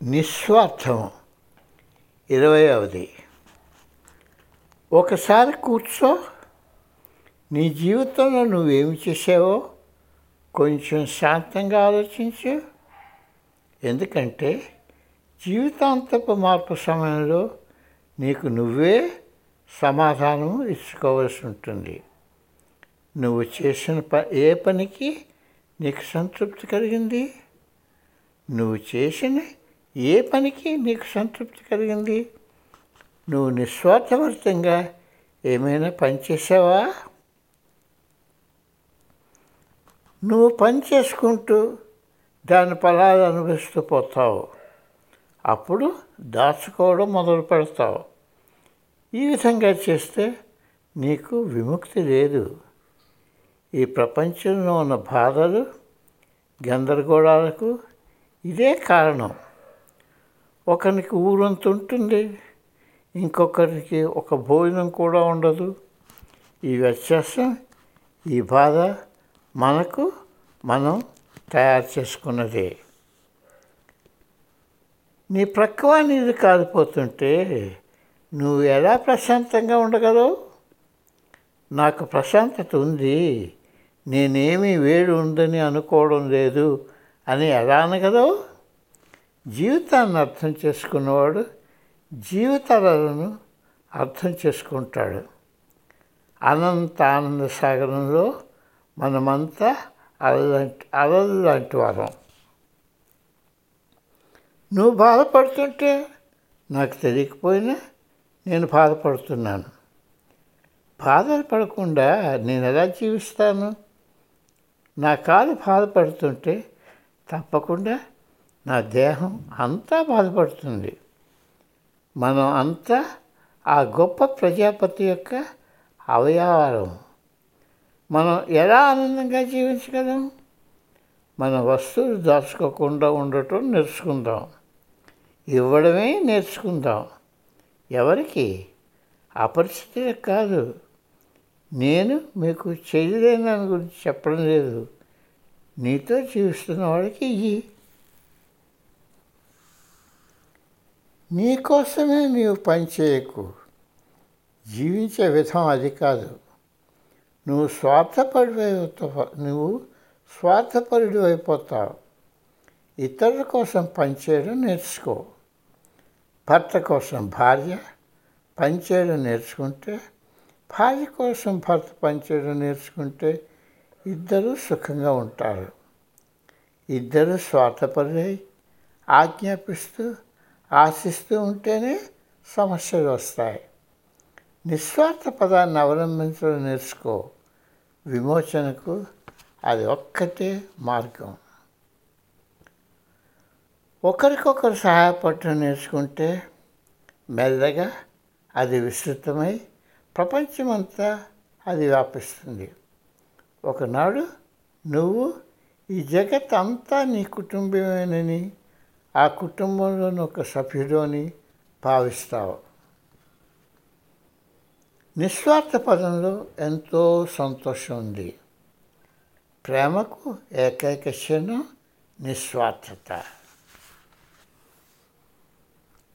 నిస్వార్థము ఇరవైవది ఒకసారి కూర్చో నీ జీవితంలో నువ్వేమి చేసావో కొంచెం శాంతంగా ఆలోచించు ఎందుకంటే జీవితాంతపు మార్పు సమయంలో నీకు నువ్వే సమాధానం ఇచ్చుకోవాల్సి ఉంటుంది నువ్వు చేసిన ప ఏ పనికి నీకు సంతృప్తి కలిగింది నువ్వు చేసిన ఏ పనికి నీకు సంతృప్తి కలిగింది నువ్వు నిస్వార్థవర్తంగా ఏమైనా పని చేసావా నువ్వు పని చేసుకుంటూ దాని ఫలాలు అనుభవిస్తూ పోతావు అప్పుడు దాచుకోవడం మొదలు పెడతావు ఈ విధంగా చేస్తే నీకు విముక్తి లేదు ఈ ప్రపంచంలో ఉన్న బాధలు గందరగోళాలకు ఇదే కారణం ఒకరికి ఊరంత ఉంటుంది ఇంకొకరికి ఒక భోజనం కూడా ఉండదు ఈ వ్యత్యాసం ఈ బాధ మనకు మనం తయారు చేసుకున్నదే నీ ప్రక్కవ నీది కాలిపోతుంటే నువ్వు ఎలా ప్రశాంతంగా ఉండగలవు నాకు ప్రశాంతత ఉంది నేనేమీ వేడి ఉందని అనుకోవడం లేదు అని ఎలా అనగలవు జీవితాన్ని అర్థం చేసుకున్నవాడు జీవితాలను అర్థం చేసుకుంటాడు అనంత ఆనంద సాగరంలో మనమంతా అలలాంటి అలలు లాంటి వారం నువ్వు బాధపడుతుంటే నాకు తెలియకపోయినా నేను బాధపడుతున్నాను బాధలు పడకుండా నేను ఎలా జీవిస్తాను నా కాలు బాధపడుతుంటే తప్పకుండా నా దేహం అంతా బాధపడుతుంది మనం అంతా ఆ గొప్ప ప్రజాపతి యొక్క అవయవాలం మనం ఎలా ఆనందంగా జీవించగలం మన వస్తువులు దాచుకోకుండా ఉండటం నేర్చుకుందాం ఇవ్వడమే నేర్చుకుందాం ఎవరికి అపరిచితులకు కాదు నేను మీకు చేయలేని దాని గురించి చెప్పడం లేదు నీతో జీవిస్తున్న వాడికి ఇయ్యి నీకోసమే నీవు పని చేయకు జీవించే విధం అది కాదు నువ్వు స్వార్థపడి నువ్వు స్వార్థపరుడు అయిపోతావు ఇతరుల కోసం పనిచేయడం నేర్చుకో భర్త కోసం భార్య పనిచేయడం నేర్చుకుంటే భార్య కోసం భర్త పనిచేయడం నేర్చుకుంటే ఇద్దరు సుఖంగా ఉంటారు ఇద్దరు స్వార్థపరులై ఆజ్ఞాపిస్తూ ఆశిస్తూ ఉంటేనే సమస్యలు వస్తాయి నిస్వార్థ పదాన్ని అవలంబించడం నేర్చుకో విమోచనకు అది ఒక్కటే మార్గం ఒకరికొకరు సహాయపడటం నేర్చుకుంటే మెల్లగా అది విస్తృతమై ప్రపంచమంతా అది వ్యాపిస్తుంది ఒకనాడు నువ్వు ఈ జగత్ అంతా నీ కుటుంబమేనని ఆ కుటుంబంలోని ఒక సభ్యుడు అని భావిస్తావు నిస్వార్థ పదంలో ఎంతో సంతోషం ఉంది ప్రేమకు ఏకైక క్షణం నిస్వార్థత